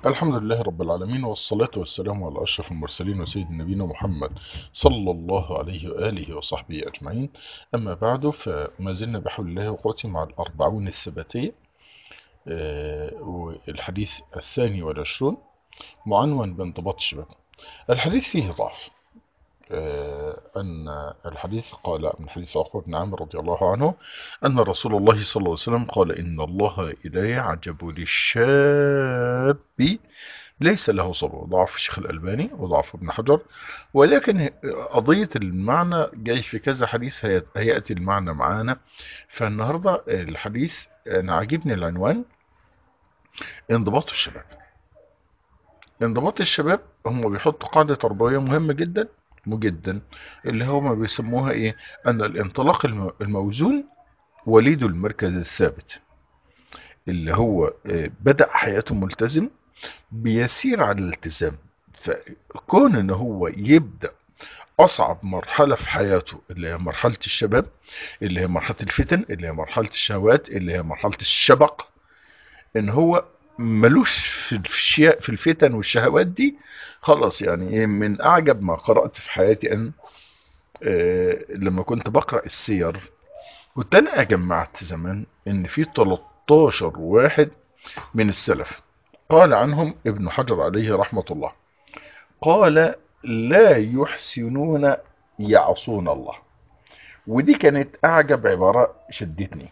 الحمد لله رب العالمين والصلاة والسلام على أشرف المرسلين وسيد نبينا محمد صلى الله عليه وآله وصحبه أجمعين أما بعد فما زلنا بحول الله وقوته مع الأربعون الثباتية آه، والحديث الثاني والعشرون معنون بانضباط الشباب الحديث فيه ضعف آه، أن الحديث قال من حديث عقبة بن عامر رضي الله عنه أن رسول الله صلى الله عليه وسلم قال إن الله لا يعجب للشاب ليس له صبر ضعف الشيخ الألباني وضعف ابن حجر ولكن قضية المعنى جاي في كذا حديث هي- هيأتي المعنى معانا فالنهاردة الحديث أنا عاجبني العنوان انضباط الشباب انضباط الشباب هم بيحطوا قاعدة تربوية مهمة جدا جدا اللي هم بيسموها ايه ان الانطلاق الم- الموزون وليد المركز الثابت اللي هو آه، بدأ حياته ملتزم بيسير على الالتزام فكون ان هو يبدأ اصعب مرحلة في حياته اللي هي مرحلة الشباب اللي هي مرحلة الفتن اللي هي مرحلة الشهوات اللي هي مرحلة الشبق ان هو ملوش في الاشياء في الفتن والشهوات دي خلاص يعني إيه من اعجب ما قرأت في حياتي ان آه، لما كنت بقرأ السير كنت انا جمعت زمان ان في 13 واحد من السلف قال عنهم ابن حجر عليه رحمة الله قال لا يحسنون يعصون الله ودي كانت اعجب عبارة شدتني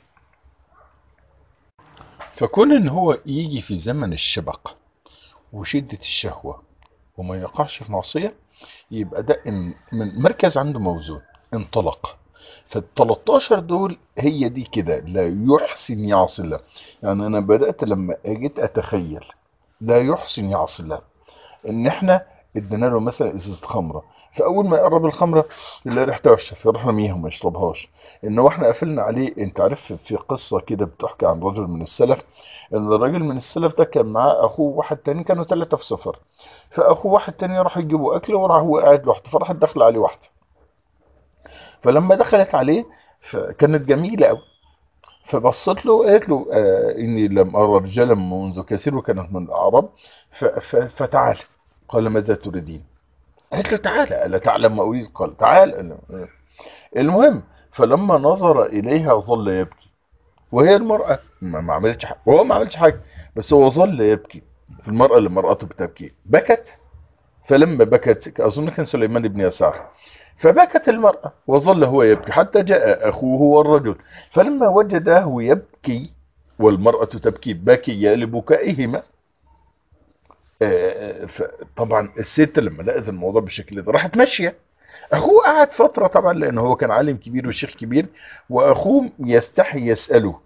فكون ان هو يجي في زمن الشبق وشدة الشهوة وما يقعش في معصية يبقى ده إن- من مركز عنده موزون انطلق فال 13 دول هي دي كده لا يحسن يعصي الله يعني انا بدأت لما اجيت اتخيل لا يحسن يعصي الله ان احنا ادينا له مثلا ازازه خمره فاول ما يقرب الخمره يلاقي ريحتها وحشه فيروح رميها وما يشربهاش ان واحنا قفلنا عليه انت عارف في قصه كده بتحكي عن رجل من السلف ان الراجل من السلف ده كان معاه اخوه واحد تاني كانوا ثلاثه في سفر فاخوه واحد تاني راح يجيبوا اكل وراح هو قاعد لوحده فراحت داخله عليه واحده فلما دخلت عليه فكانت جميله قوي فبصت له قالت له آه اني لم ارى رجالا منذ كثير وكانت من الاعراب ف- ف- فتعال قال ماذا تريدين قالت له تعالى قال تعلم ما اريد قال تعال قال له، المهم فلما نظر اليها ظل يبكي وهي المراه ما ما عملتش حاجه وهو ما عملش حاجه بس هو ظل يبكي في المراه اللي مرأته بتبكي بكت فلما بكت اظن كان سليمان بن يسار فبكت المرأة وظل هو يبكي حتى جاء أخوه والرجل فلما وجده يبكي والمرأة تبكي بكي لبكائهما آه، ف- طبعا الست لما لقت الموضوع بالشكل ده راحت ماشية أخوه قعد فترة طبعا لأنه هو كان عالم كبير وشيخ كبير وأخوه يستحي يسأله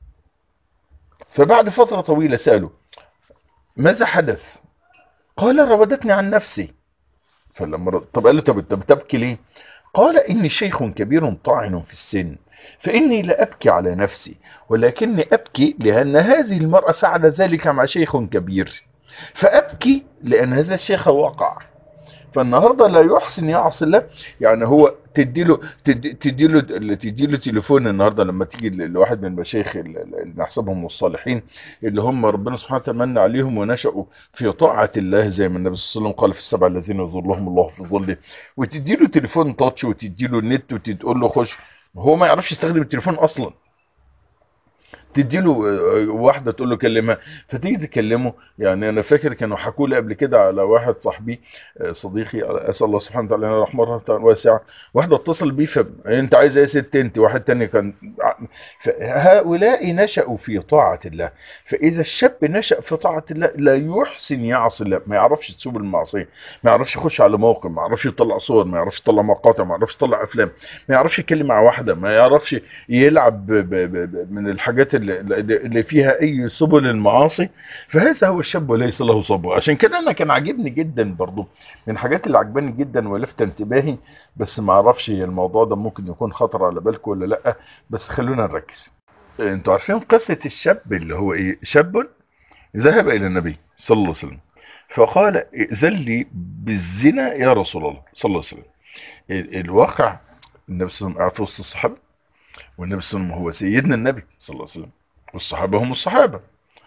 فبعد فترة طويلة سأله ماذا حدث قال راودتني عن نفسي فلما رد- طب قال له طب انت بتبكي ليه قال إني شيخ كبير طاعن في السن فإني لا أبكي على نفسي ولكني أبكي لأن هذه المرأة فعل ذلك مع شيخ كبير فأبكي لأن هذا الشيخ وقع فالنهارده لا يحسن يعصي الله يعني هو تديله تدي- تديله تديله تليفون النهارده لما تيجي ل- لواحد من المشايخ ال- ال- اللي نحسبهم الصالحين اللي هم ربنا سبحانه وتعالى من عليهم ونشأوا في طاعة الله زي ما النبي صلى الله عليه وسلم قال في السبع الذين يظلهم الله في ظله وتديله تليفون تاتش وتديله النت وتقول له خش هو ما يعرفش يستخدم التليفون اصلا تديله آه، واحده تقول له كلمها فتيجي تكلمه يعني انا فاكر كانوا حكوا لي قبل كده على واحد صاحبي آه، صديقي اسال الله سبحانه وتعالى ان رحمه واسعه واحده اتصل بيه فانت عايز ايه يا ست انت واحد تاني كان فهؤلاء نشأوا في طاعة الله فإذا الشاب نشأ في طاعة الله لا يحسن يعصي الله ما يعرفش تسوب المعصية ما يعرفش يخش على موقع ما يعرفش يطلع صور ما يعرفش يطلع مقاطع ما يعرفش يطلع أفلام ما يعرفش يتكلم مع واحدة ما يعرفش يلعب ب ب ب من الحاجات اللي, اللي فيها أي سبل المعاصي فهذا هو الشاب وليس له صبر عشان كده أنا كان عاجبني جدا برضو من الحاجات اللي عجباني جدا ولفت انتباهي بس ما اعرفش الموضوع ده ممكن يكون خطر على بالكم ولا لا بس خلونا نركز انتوا عارفين قصة الشاب اللي هو ايه شاب ذهب الى النبي صلى الله عليه وسلم فقال ائذن لي بالزنا يا رسول الله صلى الله عليه وسلم ال- الواقع النبي صلى الله عليه وسلم قاعد في وسط الصحابة والنبي صلى الله عليه وسلم هو سيدنا النبي صلى الله عليه وسلم والصحابة هم الصحابة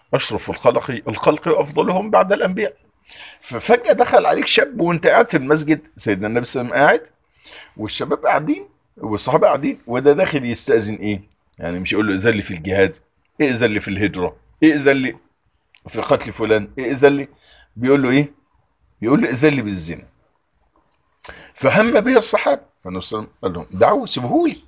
اشرف الخلق الخلق وافضلهم بعد الانبياء ففجاه دخل عليك شاب وانت قاعد في المسجد سيدنا النبي صلى الله عليه وسلم قاعد والشباب قاعدين والصحابه قاعدين وده داخل يستاذن ايه يعني مش يقول له اذن لي في الجهاد ائذن لي في الهجره ائذن لي في قتل فلان ائذن لي بيقول له ايه بيقول له ائذن لي بالزنا فهم به الصحابه فالنبي صلى الله عليه وسلم قال لهم دعوه سيبوهولي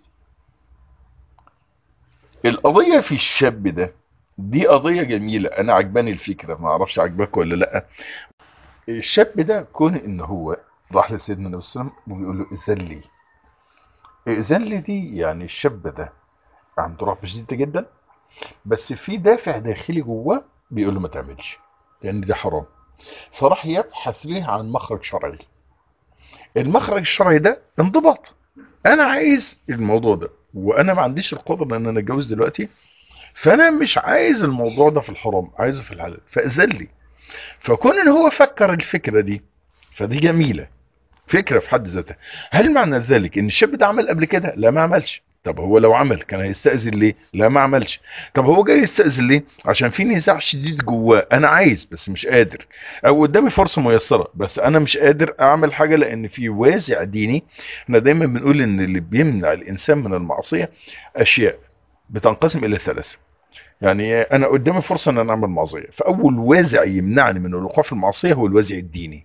القضيه في الشاب ده دي قضيه جميله انا عجباني الفكره ما اعرفش عجبك ولا لا الشاب ده كون ان هو راح لسيدنا النبي صلى الله عليه وسلم وبيقول له اذن لي اذن لي دي يعني الشاب ده عنده رهبه شديده جدا بس في دافع داخلي جواه بيقول له ما تعملش لان ده حرام فراح يبحث ليه عن مخرج شرعي المخرج الشرعي ده انضباط انا عايز الموضوع ده وانا ما عنديش القدره ان انا اتجوز دلوقتي فانا مش عايز الموضوع ده في الحرام عايزه في الحلال فاذن لي فكون ان هو فكر الفكره دي فدي جميله فكره في حد ذاتها هل معنى ذلك ان الشاب ده عمل قبل كده لا ما عملش طب هو لو عمل كان هيستأذن ليه لا ما عملش طب هو جاي يستأذن ليه عشان في نزاع شديد جواه انا عايز بس مش قادر او قدامي فرصة ميسرة بس انا مش قادر اعمل حاجة لان في وازع ديني احنا دايما بنقول ان اللي بيمنع الانسان من المعصية اشياء بتنقسم الى ثلاثة يعني انا قدامي فرصة ان انا اعمل معصية فاول وازع يمنعني من الوقوع في المعصية هو الوازع الديني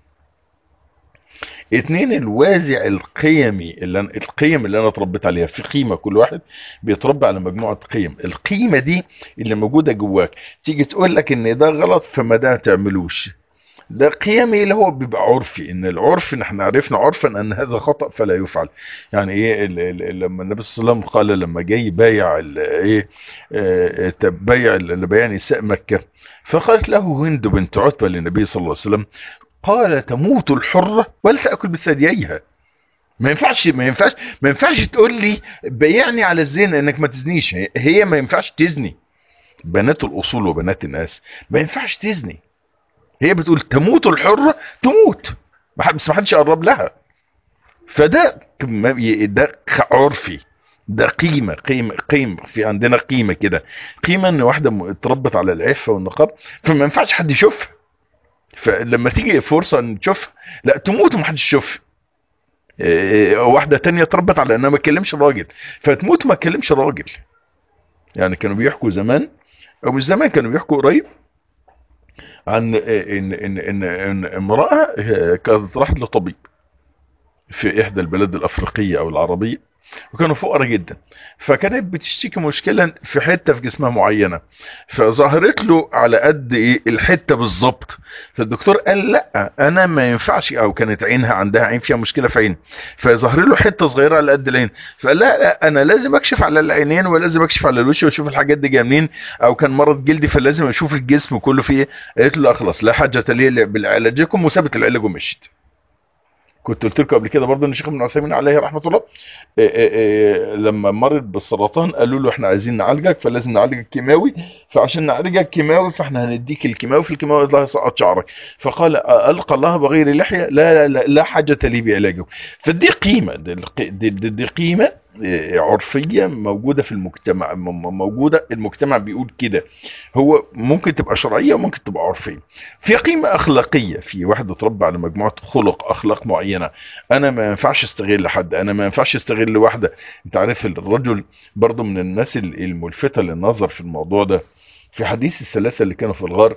اتنين الوازع القيمي اللي أنا القيم اللي انا اتربيت عليها في قيمه كل واحد بيتربى على مجموعه قيم القيمه دي اللي موجوده جواك تيجي تقول لك ان ده غلط فما ده تعملوش ده قيمي اللي هو بيبقى عرفي ان العرف ان احنا عرفنا عرفا ان هذا خطا فلا يفعل يعني ايه ال ال لما النبي صلى الله عليه وسلم قال لما جاي بايع ايه بايع لبيع نساء مكه فقالت له هند بنت عتبه للنبي صلى الله عليه وسلم قال تموت الحرة ولا تأكل بثدييها ما ينفعش ما ينفعش ما ينفعش تقول لي بيعني على الزنا انك ما تزنيش هي ما ينفعش تزني بنات الاصول وبنات الناس ما ينفعش تزني هي بتقول تموت الحرة تموت بس ما حدش يقرب لها فده ده عرفي ده قيمة قيمة قيمة في عندنا قيمة كده قيمة ان واحدة اتربت على العفة والنقاب فما ينفعش حد يشوفها فلما تيجي فرصة ان تشوفها لا تموت ومحدش يشوفها إيه واحدة تانية اتربت على انها ما تكلمش راجل فتموت ما تكلمش راجل يعني كانوا بيحكوا زمان او مش زمان كانوا بيحكوا قريب عن ان ان ان, إن امرأة كانت راحت لطبيب في احدى البلاد الافريقية او العربية وكانوا فقراء جدا فكانت بتشتكي مشكلة في حتة في جسمها معينة فظهرت له على قد ايه الحتة بالظبط فالدكتور قال لا انا ما ينفعش او كانت عينها عندها عين فيها مشكلة في عين فظهر له حتة صغيرة على قد العين فقال لا, لا انا لازم اكشف على العينين ولازم اكشف على الوش واشوف الحاجات دي جايه منين او كان مرض جلدي فلازم اشوف الجسم كله فيه قالت له خلاص لا حاجة لي بالعلاجكم وسابت العلاج ومشيت كنت قلت لكم قبل كده برضه ان الشيخ ابن عثيمين عليه رحمه الله إيه إيه إيه لما مرض بالسرطان قالوا له احنا عايزين نعالجك فلازم نعالجك كيماوي فعشان نعالجك كيماوي فاحنا هنديك الكيماوي في الكيماوي الله يسقط شعرك فقال القى الله بغير لحيه لا لا لا, لا حاجه لي بعلاجه فدي قيمه دي, دي, دي, دي قيمه عرفيه موجوده في المجتمع موجوده المجتمع بيقول كده هو ممكن تبقى شرعيه وممكن تبقى عرفيه في قيمه اخلاقيه في واحد اتربى على مجموعه خلق اخلاق معينه انا ما ينفعش استغل حد انا ما ينفعش استغل واحده انت عارف الرجل برضو من الناس الملفته للنظر في الموضوع ده في حديث الثلاثه اللي كانوا في الغار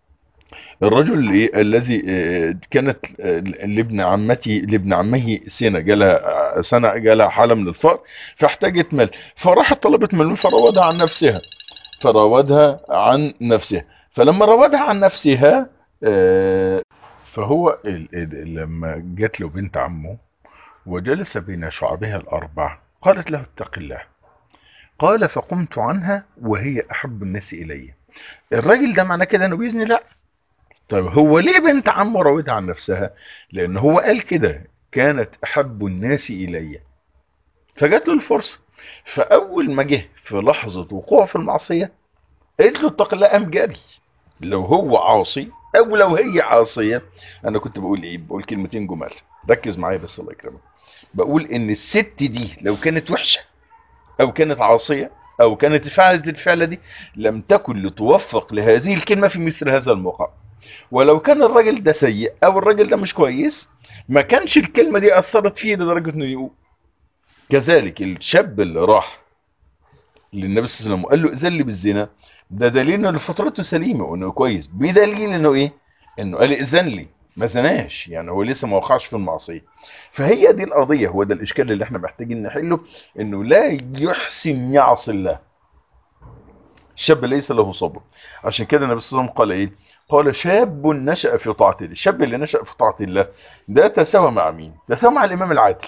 الرجل الذي كانت لابن عمتي لابن عمه سنه جالها سنه جالها حاله من الفقر فاحتاجت مال فراحت طلبت من فراودها عن نفسها فراودها عن نفسها فلما راودها عن نفسها فهو لما جات له بنت عمه وجلس بين شعبها الاربع قالت له اتق الله قال فقمت عنها وهي احب الناس الي الراجل ده معناه كده انه باذن لا طيب هو ليه بنت عمه راودها عن نفسها لان هو قال كده كانت احب الناس الي فجات له الفرصه فاول ما جه في لحظه وقوع في المعصيه قالت له اتق الله قام جري لو هو عاصي او لو هي عاصيه انا كنت بقول ايه بقول كلمتين جمال ركز معايا بس الله يكرمك بقول ان الست دي لو كانت وحشه او كانت عاصيه او كانت فعلت الفعلة دي لم تكن لتوفق لهذه الكلمة في مثل هذا الموقع ولو كان الراجل ده سيء او الراجل ده مش كويس ما كانش الكلمة دي اثرت فيه لدرجة انه يقول كذلك الشاب اللي راح للنبي صلى الله عليه وسلم وقال له اذن لي بالزنا ده دليل ان فطرته سليمه وانه كويس بدليل انه ايه انه قال اذن لي ما زناش يعني هو لسه ما وقعش في المعصيه فهي دي القضيه هو ده الاشكال اللي احنا محتاجين نحله انه لا يحسن يعصي الله الشاب ليس له صبر عشان كده النبي صلى الله عليه وسلم قال ايه قال شاب نشأ في طاعة الله الشاب اللي نشأ في طاعة الله ده تساوى مع مين تساوى مع الامام العادل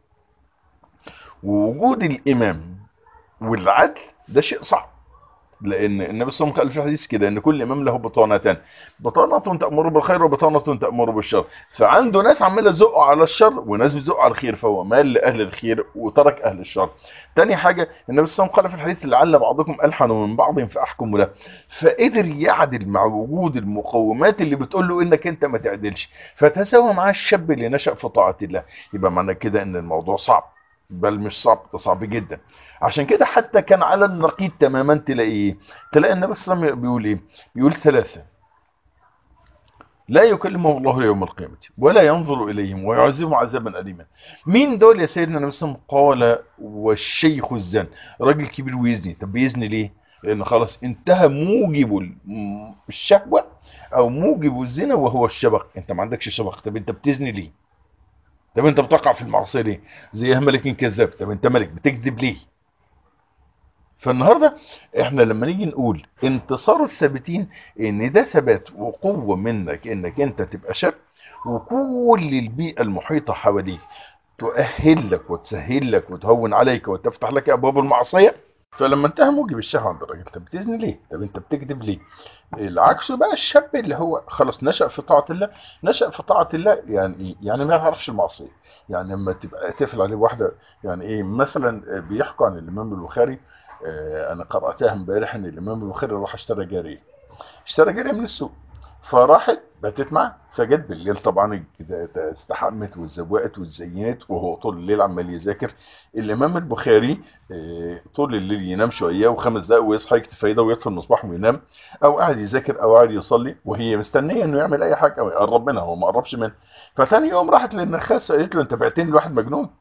ووجود الامام والعدل ده شيء صعب لان النبي صلى الله عليه وسلم قال في حديث كده ان كل امام له بطانتان بطانه تامر بالخير وبطانه تامر بالشر فعنده ناس عماله تزقه على الشر وناس بتزقه على الخير فهو مال لاهل الخير وترك اهل الشر تاني حاجه النبي صلى الله عليه وسلم قال في الحديث لعل بعضكم الحن من بعض فاحكم له فقدر يعدل مع وجود المقومات اللي بتقول له انك انت ما تعدلش فتساوى مع الشاب اللي نشا في طاعه الله يبقى معنى كده ان الموضوع صعب بل مش صعب ده صعب جدا عشان كده حتى كان على النقيض تماما تلاقي ايه تلاقي النبي صلى الله عليه وسلم بيقول ايه بيقول ثلاثة لا يكلمهم الله يوم القيامة ولا ينظر إليهم ويعذبهم عذابا أليما مين دول يا سيدنا النبي صلى الله عليه وسلم قال والشيخ الزن راجل كبير ويزني طب بيزني ليه لأن خلاص انتهى موجب الشهوة أو موجب الزنا وهو الشبق انت ما عندكش شبق طب انت بتزني ليه طب انت بتقع في المعصيه ليه زي ملك كذاب طب انت ملك بتكذب ليه فالنهارده احنا لما نيجي نقول انتصار الثابتين ان ده ثبات وقوه منك انك انت تبقى شاب وكل البيئه المحيطه حواليك تؤهل لك وتسهل لك وتهون عليك وتفتح لك ابواب المعصيه فلما انتهى موجب الشهوه عند الراجل طب بتزني ليه؟ طب انت بتكذب ليه؟ العكس بقى الشاب اللي هو خلاص نشأ في طاعة الله نشأ في طاعة الله يعني ايه؟ يعني ما يعرفش المعصية يعني لما تبقى تقفل عليه واحدة يعني ايه مثلا بيحكوا عن الإمام البخاري اه انا قرأتها امبارح ان الإمام البخاري راح اشترى جارية اشترى جارية من السوق فراحت باتت معاه فجت بالليل طبعا استحمت واتزوقت واتزينت وهو طول الليل عمال يذاكر الامام البخاري طول الليل ينام شويه وخمس دقايق ويصحى يكتب فايده ويطفي المصباح وينام او قاعد يذاكر او قاعد يصلي وهي مستنيه انه يعمل اي حاجه او يقرب منها هو ما قربش منها فتاني يوم راحت للنخاس قالت له انت بعتني لواحد مجنون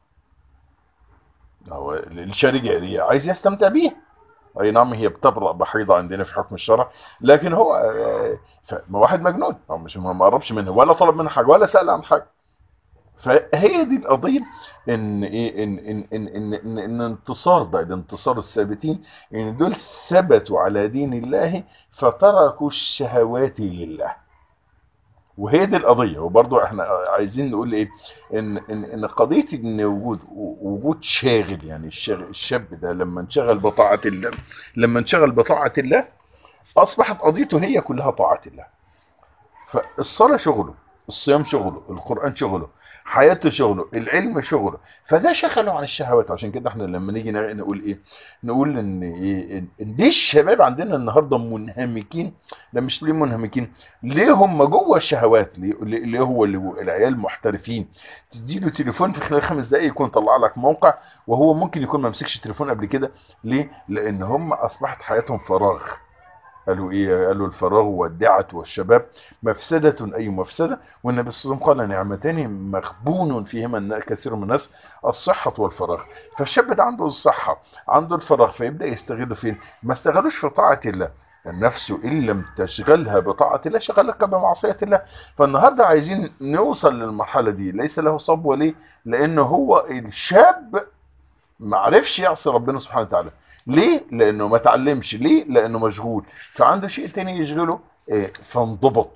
هو الشاري جاريه عايز يستمتع بيها اي نعم هي بتبرأ بحيضة عندنا في حكم الشرع لكن هو واحد مجنون هو مش ما قربش منه ولا طلب منه حاجة ولا سأل عن حاجة فهي دي القضية ان ايه ان ان ان ان, إن, إن انتصار ده الانتصار الثابتين ان دول ثبتوا على دين الله فتركوا الشهوات لله وهي دي القضيه وبرضه احنا عايزين نقول ايه ان ان ان قضيه ان وجود وجود شاغل يعني الشاب ده لما انشغل بطاعه الله لما انشغل بطاعه الله اصبحت قضيته هي كلها طاعه الله فالصلاه شغله الصيام شغله القران شغله حياته شغله العلم شغله فده شغله عن الشهوات عشان كده احنا لما نيجي نقول ايه نقول ان ايه ان ليه الشباب عندنا النهارده منهمكين لا مش ليه منهمكين ليه هم جوه الشهوات ليه, ليه هو اللي العيال محترفين تديله تليفون في خلال خمس دقائق يكون طلع لك موقع وهو ممكن يكون ما مسكش تليفون قبل كده ليه لان هم اصبحت حياتهم فراغ قالوا ايه قالوا الفراغ والدعة والشباب مفسدة اي مفسدة والنبي صلى الله عليه وسلم قال نعمتان مغبون فيهما كثير من الناس الصحة والفراغ فالشاب ده عنده الصحة عنده الفراغ فيبدأ يستغله فين ما استغلوش في طاعة الله النفس إن لم تشغلها بطاعة الله شغلك بمعصية الله فالنهاردة عايزين نوصل للمرحلة دي ليس له صبوة ليه لأنه هو الشاب ما عرفش يعصي ربنا سبحانه وتعالى ليه لانه ما تعلمش ليه لانه مشغول فعنده شيء تاني يشغله إيه؟ فانضبط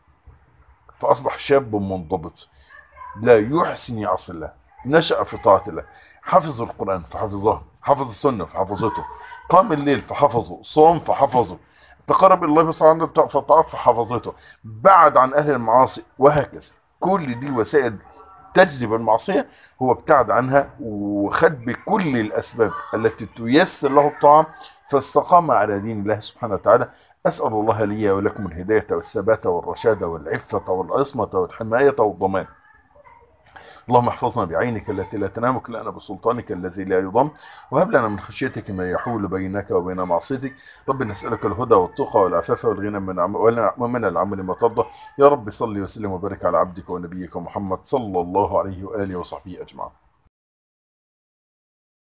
فاصبح شاب منضبط لا يحسن يعصي الله نشأ في طاعة الله حفظ القرآن فحفظه حفظ السنة فحفظته قام الليل فحفظه صوم فحفظه تقرب الله بصلاة فطاعت فحفظته بعد عن أهل المعاصي وهكذا كل دي وسائل تجذب المعصية هو ابتعد عنها وخد بكل الأسباب التي تيسر له الطعام فاستقام على دين الله سبحانه وتعالى أسأل الله لي ولكم الهداية والثبات والرشاد والعفة والعصمة والحماية والضمان اللهم احفظنا بعينك التي لا تنام لنا بسلطانك الذي لا يضم وهب لنا من خشيتك ما يحول بينك وبين معصيتك رب نسألك الهدى والتقى والعفاف والغنى من عم... ومن العمل ما ترضى يا رب صل وسلم وبارك على عبدك ونبيك محمد صلى الله عليه وآله وصحبه أجمعين